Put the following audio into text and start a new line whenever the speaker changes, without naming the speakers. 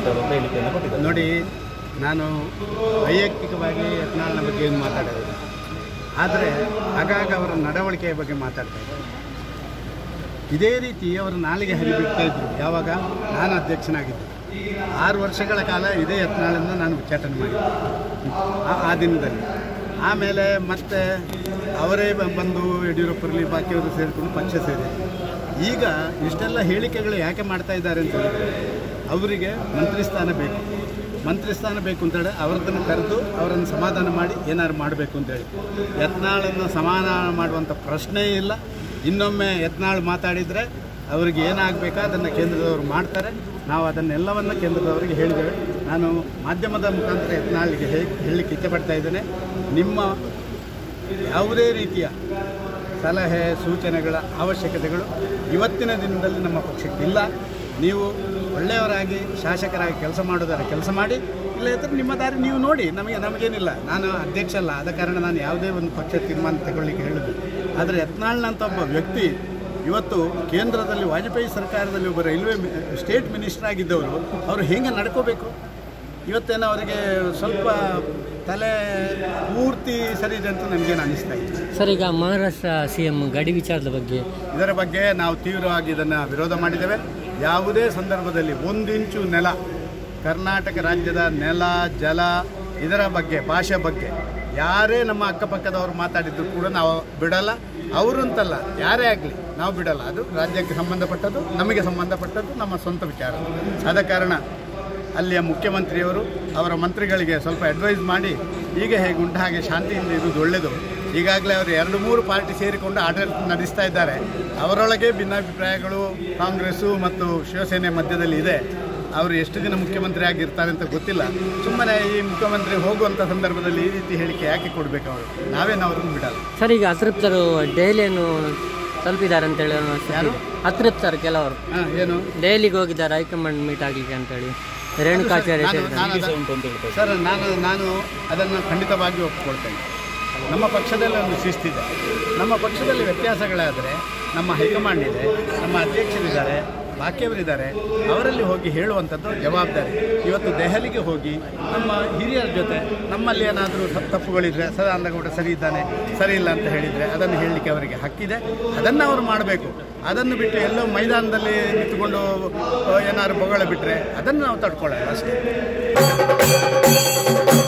ಅವರು ಅಂತ ಹೇಳಿಕೆಯನ್ನು ಕೊಟ್ಟಿದ್ದಾರೆ
ನೋಡಿ ನಾನು ವೈಯಕ್ತಿಕವಾಗಿ ಯತ್ನಾಳ್ನ ಬಗ್ಗೆ ಏನು ಮಾತಾಡೋದಿಲ್ಲ ಆದರೆ ಆಗಾಗ ಅವರ ನಡವಳಿಕೆಯ ಬಗ್ಗೆ ಮಾತಾಡ್ತಾ ಇದ್ದೆ ಇದೇ ರೀತಿ ಅವರು ನಾಲಿಗೆ ಹರಿಬಿಡ್ತಾ ಇದ್ರು ಯಾವಾಗ ನಾನು ಅಧ್ಯಕ್ಷನಾಗಿದ್ದೆ ಆರು ವರ್ಷಗಳ ಕಾಲ ಇದೇ ಯತ್ನಾಳನ್ನು ನಾನು ಉಚ್ಚಾಟನೆ ಮಾಡಿದ್ದೆ ಆ- ಆ ದಿನದಲ್ಲಿ ಆಮೇಲೆ ಮತ್ತೆ ಅವರೇ ಬ- ಬಂದು ಯಡಿಯೂರಪ್ಪರಲ್ಲಿ ಬಾಕಿಯವರು ಸೇರಿಕೊಂಡು ಪಕ್ಷ ಸೇರಿ ಈಗ ಇಷ್ಟೆಲ್ಲ ಹೇಳಿಕೆಗಳು ಯಾಕೆ ಮಾಡ್ತಾ ಇದ್ದಾರೆ ಅಂತ ಹೇಳಿದ್ರೆ ಅವರಿಗೆ ಮಂತ್ರಿ ಸ್ಥಾನ ಬೇಕು ಮಂತ್ರಿ ಸ್ಥಾನ ಬೇಕು ಅಂತೇಳಿ ಅವ್ರದ್ದನ್ನು ಕರೆದು ಅವರನ್ನು ಸಮಾಧಾನ ಮಾಡಿ ಏನಾದ್ರು ಮಾಡಬೇಕು ಅಂತೇಳಿ ಯತ್ನಾಳನ್ನು ಸಮಾಧಾನ ಮಾಡುವಂಥ ಪ್ರಶ್ನೆಯೇ ಇಲ್ಲ ಇನ್ನೊಮ್ಮೆ ಯತ್ನಾಳ್ ಮಾತಾಡಿದರೆ ಅವರಿಗೆ ಏನಾಗಬೇಕಾ ಅದನ್ನು ಕೇಂದ್ರದವರು ಮಾಡ್ತಾರೆ ನಾವು ಅದನ್ನೆಲ್ಲವನ್ನು ಕೇಂದ್ರದವರಿಗೆ ಹೇಳಿದ್ದೇವೆ ನಾನು ಮಾಧ್ಯಮದ ಮುಖಾಂತರ ಯತ್ನಾಳಿಗೆ ಹೇ ಹೇಳಲಿಕ್ಕೆ ಇಷ್ಟಪಡ್ತಾ ಇದ್ದೇನೆ ನಿಮ್ಮ ಯಾವುದೇ ರೀತಿಯ ಸಲಹೆ ಸೂಚನೆಗಳ ಅವಶ್ಯಕತೆಗಳು ಇವತ್ತಿನ ದಿನದಲ್ಲಿ ನಮ್ಮ ಪಕ್ಷಕ್ಕೆ ಇಲ್ಲ ನೀವು ಒಳ್ಳೆಯವರಾಗಿ ಶಾಸಕರಾಗಿ ಕೆಲಸ ಮಾಡೋದಾದ್ರೆ ಕೆಲಸ ಮಾಡಿ ಇಲ್ಲದಿದ್ದರೆ ನಿಮ್ಮ ದಾರಿ ನೀವು ನೋಡಿ ನಮಗೆ ನಮಗೇನಿಲ್ಲ ನಾನು ಅಧ್ಯಕ್ಷ ಅಲ್ಲ ಆದ ಕಾರಣ ನಾನು ಯಾವುದೇ ಒಂದು ಪಕ್ಷ ತೀರ್ಮಾನ ತಗೊಳ್ಳಿಕ್ಕೆ ಹೇಳುದು ಆದರೆ ಯತ್ನಾಳ್ನಂಥ ಒಬ್ಬ ವ್ಯಕ್ತಿ ಇವತ್ತು ಕೇಂದ್ರದಲ್ಲಿ ವಾಜಪೇಯಿ ಸರ್ಕಾರದಲ್ಲಿ ಒಬ್ಬ ರೈಲ್ವೆ ಮಿ- ಸ್ಟೇಟ್ ಮಿನಿಸ್ಟರ್ ಆಗಿದ್ದವರು ಅವರು ಹೇಗೆ ನಡ್ಕೋಬೇಕು ಇವತ್ತೇನೋ ಅವರಿಗೆ ಸ್ವಲ್ಪ ತಲೆ ಪೂರ್ತಿ ಸರಿ ಇದೆ ಅಂತ ನನಗೇನು ಅನಿಸ್ತಾ ಇದೆ
ಸರ್ ಈಗ ಮಹಾರಾಷ್ಟ್ರ ಸಿ ಎಂ ಗಡಿ ವಿಚಾರದ ಬಗ್ಗೆ
ಇದರ ಬಗ್ಗೆ ನಾವು ತೀವ್ರವಾಗಿ ಇದನ್ನು ವಿರೋಧ ಮಾಡಿದ್ದೇವೆ ಯಾವುದೇ ಸಂದರ್ಭದಲ್ಲಿ ಒಂದಿಂಚು ನೆಲ ಕರ್ನಾಟಕ ರಾಜ್ಯದ ನೆಲ ಜಲ ಇದರ ಬಗ್ಗೆ ಭಾಷೆ ಬಗ್ಗೆ ಯಾರೇ ನಮ್ಮ ಅಕ್ಕಪಕ್ಕದವರು ಮಾತಾಡಿದ್ರು ಕೂಡ ನಾವು ಬಿಡಲ್ಲ ಅವರು ಅಂತಲ್ಲ ಯಾರೇ ಆಗಲಿ ನಾವು ಬಿಡಲ್ಲ ಅದು ರಾಜ್ಯಕ್ಕೆ ಸಂಬಂಧಪಟ್ಟದ್ದು ನಮಗೆ ಸಂಬಂಧಪಟ್ಟದ್ದು ನಮ್ಮ ಸ್ವಂತ ವಿಚಾರ ಆದ ಕಾರಣ ಅಲ್ಲಿಯ ಮುಖ್ಯಮಂತ್ರಿಯವರು ಅವರ ಮಂತ್ರಿಗಳಿಗೆ ಸ್ವಲ್ಪ ಅಡ್ವೈಸ್ ಮಾಡಿ ಈಗ ಹೇಗೆ ಉಂಟು ಹಾಗೆ ಶಾಂತಿಯಿಂದ ಇರುವುದು ಒಳ್ಳೆಯದು ಈಗಾಗಲೇ ಅವರು ಎರಡು ಮೂರು ಪಾರ್ಟಿ ಸೇರಿಕೊಂಡು ಆಡಳಿತ ನಡೆಸ್ತಾ ಇದ್ದಾರೆ ಅವರೊಳಗೆ ಭಿನ್ನಾಭಿಪ್ರಾಯಗಳು ಕಾಂಗ್ರೆಸ್ಸು ಮತ್ತು ಶಿವಸೇನೆ ಮಧ್ಯದಲ್ಲಿ ಇದೆ ಅವರು ಎಷ್ಟು ದಿನ ಮುಖ್ಯಮಂತ್ರಿ ಆಗಿರ್ತಾರೆ ಅಂತ ಗೊತ್ತಿಲ್ಲ ಸುಮ್ಮನೆ ಈ ಮುಖ್ಯಮಂತ್ರಿ ಹೋಗುವಂಥ ಸಂದರ್ಭದಲ್ಲಿ ಈ ರೀತಿ ಹೇಳಿಕೆ ಯಾಕೆ ಕೊಡಬೇಕು ಅವರು ನಾವೇನು ಅವ್ರನ್ನ ಬಿಡಲ್ಲ
ಸರ್ ಈಗ ಅತೃಪ್ತರು ದೆಹಲಿಯನ್ನು ತಲುಪಿದ್ದಾರೆ ಅಂತೇಳಿ ಅನ್ನೋ ಸುದ್ದಿ
ಯಾರು?
ಇದೆ. ಅತೃಪ್ತರು ಕೆಲವರು
ಹಾಂ ಏನು
ದೆಹಲಿಗೆ ಹೋಗಿದ್ದಾರೆ ಹೈಕಮಾಂಡ್ ಮೀಟ್ ಆಗಲಿಕ್ಕೆ ಅಂತೇಳಿ ರೇಣುಕಾಚಾರ್ಯ
ನಾನು-
ಸೇರಿದ್ದಾರೆ.
ನಾನು ಅದನ್ನ-
ಉಂಟು ಅಂತ ಹೇಳ್ತಾರೆ
ಸರ್ ನಾನು ನಾನು ಅದನ್ನು ಖಂಡಿತವಾಗಿ ಒಪ್ಪಿಕೊಳ್ತೇನೆ ನಮ್ಮ ಪಕ್ಷದಲ್ಲಿ ಒಂದು ಶಿಸ್ತಿದೆ ನಮ್ಮ ಪಕ್ಷದಲ್ಲಿ ವ್ಯತ್ಯಾಸಗಳಾದರೆ ನಮ್ಮ ಹೈಕಮಾಂಡ್ ಇದೆ ನಮ್ಮ ಅಧ್ಯಕ್ಷರಿದ್ದಾರೆ ಬಾಕಿಯವರಿದ್ದಾರೆ ಅವರಲ್ಲಿ ಹೋಗಿ ಹೇಳುವಂಥದ್ದು ಜವಾಬ್ದಾರಿ ಇವತ್ತು ದೆಹಲಿಗೆ ಹೋಗಿ ನಮ್ಮ ಹಿರಿಯರ ಜೊತೆ ನಮ್ಮಲ್ಲಿ ಏನಾದರೂ ತಪ್ಪುಗಳಿದ್ರೆ ಸದಾನಂದಗೌಡ ಸರಿ ಇದ್ದಾನೆ ಸರಿ ಇಲ್ಲ ಅಂತ ಹೇಳಿದರೆ ಅದನ್ನು ಹೇಳಲಿಕ್ಕೆ ಅವರಿಗೆ ಹಕ್ಕಿದೆ ಅದನ್ನು ಅವರು ಮಾಡಬೇಕು ಅದನ್ನು ಬಿಟ್ಟು ಎಲ್ಲೋ ಮೈದಾನದಲ್ಲಿ ನಿಂತುಕೊಂಡು ಏನಾದ್ರು ಬೊಗಳ ಬಿಟ್ಟರೆ ಅದನ್ನು ನಾವು ತಡ್ಕೊಳ್ಳೋಣ ಅಷ್ಟೇ